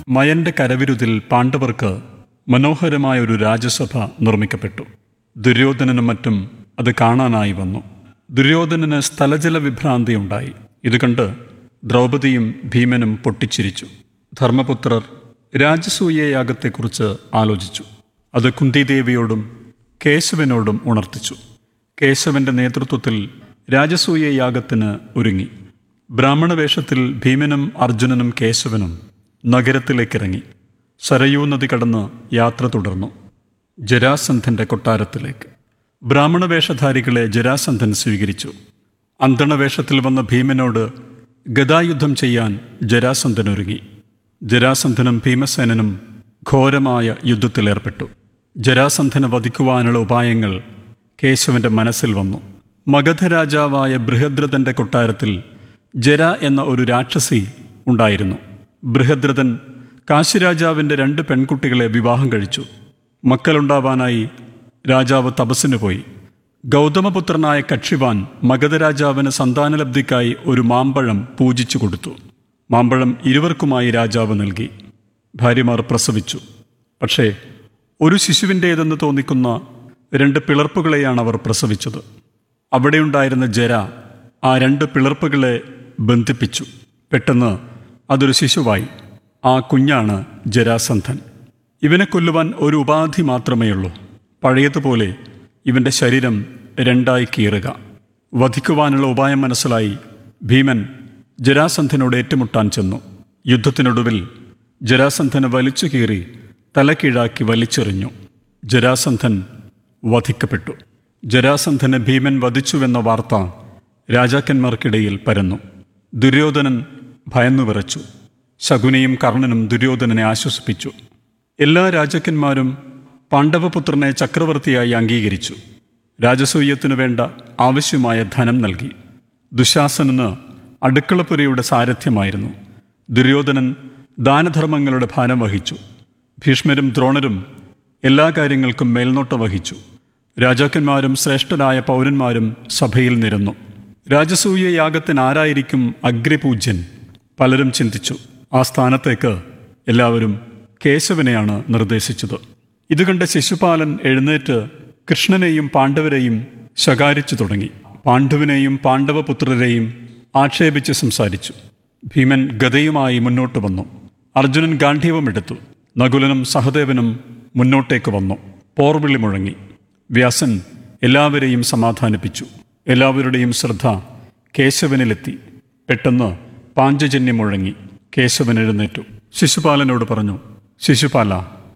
മയന്റെ കരവിരുതിൽ പാണ്ഡവർക്ക് മനോഹരമായ ഒരു രാജസഭ നിർമ്മിക്കപ്പെട്ടു ദുര്യോധനനും മറ്റും അത് കാണാനായി വന്നു ദുര്യോധനന് സ്ഥലജല വിഭ്രാന്തി ഉണ്ടായി ഇത് കണ്ട് ദ്രൗപദിയും ഭീമനും പൊട്ടിച്ചിരിച്ചു ധർമ്മപുത്രർ രാജസൂയയാഗത്തെക്കുറിച്ച് ആലോചിച്ചു അത് കുന്തിദേവിയോടും കേശവനോടും ഉണർത്തിച്ചു കേശവന്റെ നേതൃത്വത്തിൽ രാജസൂയ യാഗത്തിന് ഒരുങ്ങി ബ്രാഹ്മണ വേഷത്തിൽ ഭീമനും അർജുനനും കേശവനും നഗരത്തിലേക്കിറങ്ങി സരയൂ നദി കടന്ന് യാത്ര തുടർന്നു ജരാസന്ധന്റെ കൊട്ടാരത്തിലേക്ക് ബ്രാഹ്മണ വേഷധാരികളെ ജരാസന്ധൻ സ്വീകരിച്ചു അന്തണവേഷത്തിൽ വന്ന ഭീമനോട് ഗദായുദ്ധം ചെയ്യാൻ ജരാസന്ധൻ ഒരുങ്ങി ജരാസന്ധനും ഭീമസേനനും ഘോരമായ യുദ്ധത്തിലേർപ്പെട്ടു ജരാസന്ധനെ വധിക്കുവാനുള്ള ഉപായങ്ങൾ കേശവന്റെ മനസ്സിൽ വന്നു മഗധ രാജാവായ ബൃഹദ്രഥന്റെ കൊട്ടാരത്തിൽ ജര എന്ന ഒരു രാക്ഷസി ഉണ്ടായിരുന്നു ബൃഹദ്രഥൻ കാശിരാജാവിൻ്റെ രണ്ട് പെൺകുട്ടികളെ വിവാഹം കഴിച്ചു മക്കളുണ്ടാവാനായി രാജാവ് തപസ്സിന് പോയി ഗൗതമപുത്രനായ കക്ഷിവാൻ മഗധരാജാവിന് സന്താനലബ്ധിക്കായി ഒരു മാമ്പഴം പൂജിച്ചു കൊടുത്തു മാമ്പഴം ഇരുവർക്കുമായി രാജാവ് നൽകി ഭാര്യമാർ പ്രസവിച്ചു പക്ഷേ ഒരു ശിശുവിൻ്റേതെന്ന് തോന്നിക്കുന്ന രണ്ട് പിളർപ്പുകളെയാണ് അവർ പ്രസവിച്ചത് അവിടെയുണ്ടായിരുന്ന ജര ആ രണ്ട് പിളർപ്പുകളെ ബന്ധിപ്പിച്ചു പെട്ടെന്ന് അതൊരു ശിശുവായി ആ കുഞ്ഞാണ് ജരാസന്ധൻ ഇവനെ കൊല്ലുവാൻ ഒരു ഉപാധി മാത്രമേയുള്ളൂ പഴയതുപോലെ ഇവന്റെ ശരീരം രണ്ടായി കീറുക വധിക്കുവാനുള്ള ഉപായം മനസ്സിലായി ഭീമൻ ജരാസന്ധനോട് ഏറ്റുമുട്ടാൻ ചെന്നു യുദ്ധത്തിനൊടുവിൽ ജരാസന്ധനെ വലിച്ചു കീറി തലക്കീഴാക്കി വലിച്ചെറിഞ്ഞു ജരാസന്ധൻ വധിക്കപ്പെട്ടു ജരാസന്ധനെ ഭീമൻ വധിച്ചുവെന്ന വാർത്ത രാജാക്കന്മാർക്കിടയിൽ പരന്നു ദുര്യോധനൻ ഭയന്നു വിറച്ചു ശകുനിയും കർണനും ദുര്യോധനനെ ആശ്വസിപ്പിച്ചു എല്ലാ രാജാക്കന്മാരും പാണ്ഡവപുത്രനെ ചക്രവർത്തിയായി അംഗീകരിച്ചു രാജസൂയത്തിനു വേണ്ട ആവശ്യമായ ധനം നൽകി ദുശാസനന് അടുക്കളപ്പുരയുടെ സാരഥ്യമായിരുന്നു ദുര്യോധനൻ ദാനധർമ്മങ്ങളുടെ ഭാരം വഹിച്ചു ഭീഷ്മരും ദ്രോണരും എല്ലാ കാര്യങ്ങൾക്കും മേൽനോട്ടം വഹിച്ചു രാജാക്കന്മാരും ശ്രേഷ്ഠരായ പൗരന്മാരും സഭയിൽ നിരന്നു രാജസൂയ യാഗത്തിന് ആരായിരിക്കും അഗ്രപൂജ്യൻ പലരും ചിന്തിച്ചു ആ സ്ഥാനത്തേക്ക് എല്ലാവരും കേശവനെയാണ് നിർദ്ദേശിച്ചത് ഇത് കണ്ട ശിശുപാലൻ എഴുന്നേറ്റ് കൃഷ്ണനെയും പാണ്ഡവരെയും ശകാരിച്ചു തുടങ്ങി പാണ്ഡുവിനെയും പാണ്ഡവപുത്രരെയും ആക്ഷേപിച്ച് സംസാരിച്ചു ഭീമൻ ഗതയുമായി മുന്നോട്ട് വന്നു അർജുനൻ ഗാന്ധീവമെടുത്തു നകുലനും സഹദേവനും മുന്നോട്ടേക്ക് വന്നു പോർവിളി മുഴങ്ങി വ്യാസൻ എല്ലാവരെയും സമാധാനിപ്പിച്ചു എല്ലാവരുടെയും ശ്രദ്ധ കേശവനിലെത്തി പെട്ടെന്ന് പാഞ്ചജന്യം മുഴങ്ങി കേശവൻ എഴുന്നേറ്റു ശിശുപാലനോട് പറഞ്ഞു ശിശുപാല